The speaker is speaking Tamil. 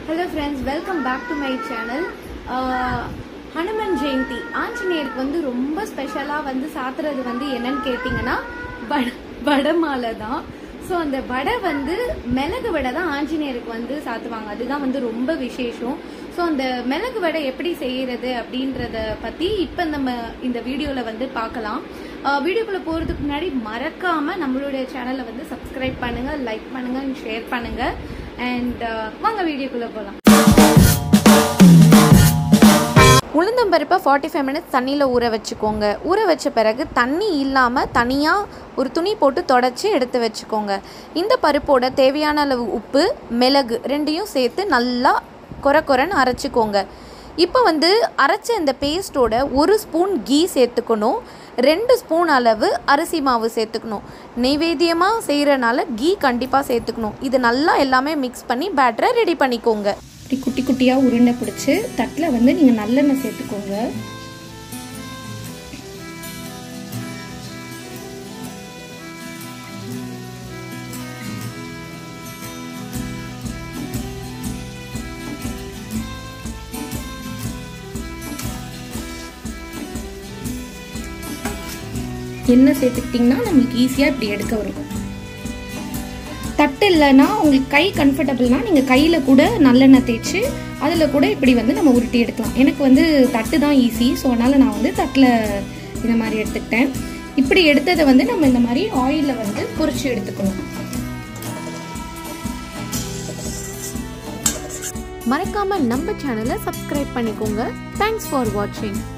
hello friends welcome back to my channel Hanuman Jayanti ஆஞ்சநேயருக்கு வந்து ரொம்ப ஸ்பெஷலாக வந்து சாத்துறது வந்து என்னன்னு கேட்டிங்கன்னா வட வடை மாலை தான் ஸோ அந்த வடை வந்து மிளகு வடை தான் ஆஞ்சநேயருக்கு வந்து சாத்துவாங்க அதுதான் வந்து ரொம்ப விசேஷம் ஸோ அந்த மிளகு வடை எப்படி செய்யறது அப்படின்றத பற்றி இப்போ நம்ம இந்த வீடியோவில் வந்து பார்க்கலாம் வீடியோக்குள்ளே போகிறதுக்கு முன்னாடி மறக்காமல் நம்மளுடைய சேனலை வந்து சப்ஸ்கிரைப் பண்ணுங்கள் லைக் பண்ணுங்கள் ஷேர் பண்ணுங்கள் அண்ட் வாங்க வீடியோக்குள்ளே போகலாம் உளுந்தம்பருப்பை ஃபார்ட்டி ஃபைவ் மினிட்ஸ் தண்ணியில் ஊற வச்சுக்கோங்க ஊற வச்ச பிறகு தண்ணி இல்லாமல் தனியாக ஒரு துணி போட்டு தொடச்சி எடுத்து வச்சுக்கோங்க இந்த பருப்போட தேவையான அளவு உப்பு மிளகு ரெண்டையும் சேர்த்து நல்லா கொர கொரன்னு அரைச்சிக்கோங்க இப்போ வந்து அரைச்ச இந்த பேஸ்ட்டோட ஒரு ஸ்பூன் கீ சேர்த்துக்கணும் ரெண்டு ஸ்பூன் அளவு அரிசி மாவு சேர்த்துக்கணும் நெய்வேத்தியமாக செய்கிறனால கீ கண்டிப்பாக சேர்த்துக்கணும் இது நல்லா எல்லாமே மிக்ஸ் பண்ணி பேட்டரை ரெடி பண்ணிக்கோங்க இப்படி குட்டி குட்டியாக உருண்டை பிடிச்சி தட்டில் வந்து நீங்கள் நல்லெண்ணெய் சேர்த்துக்கோங்க எண்ணெய் சேர்த்துக்கிட்டிங்கன்னா நம்மளுக்கு ஈஸியாக இப்படி எடுக்க வரும் தட்டு இல்லைன்னா உங்களுக்கு கை கம்ஃபர்டபுள்னா நீங்கள் கையில் கூட நல்லெண்ணெய் தேய்ச்சி அதில் கூட இப்படி வந்து நம்ம உருட்டி எடுக்கலாம் எனக்கு வந்து தட்டு தான் ஈஸி ஸோ அதனால் நான் வந்து தட்டில் இந்த மாதிரி எடுத்துக்கிட்டேன் இப்படி எடுத்ததை வந்து நம்ம இந்த மாதிரி ஆயிலில் வந்து பொரிச்சு எடுத்துக்கணும் மறக்காம நம்ம சேனலை சப்ஸ்கிரைப் பண்ணிக்கோங்க தேங்க்ஸ் ஃபார் வாட்சிங்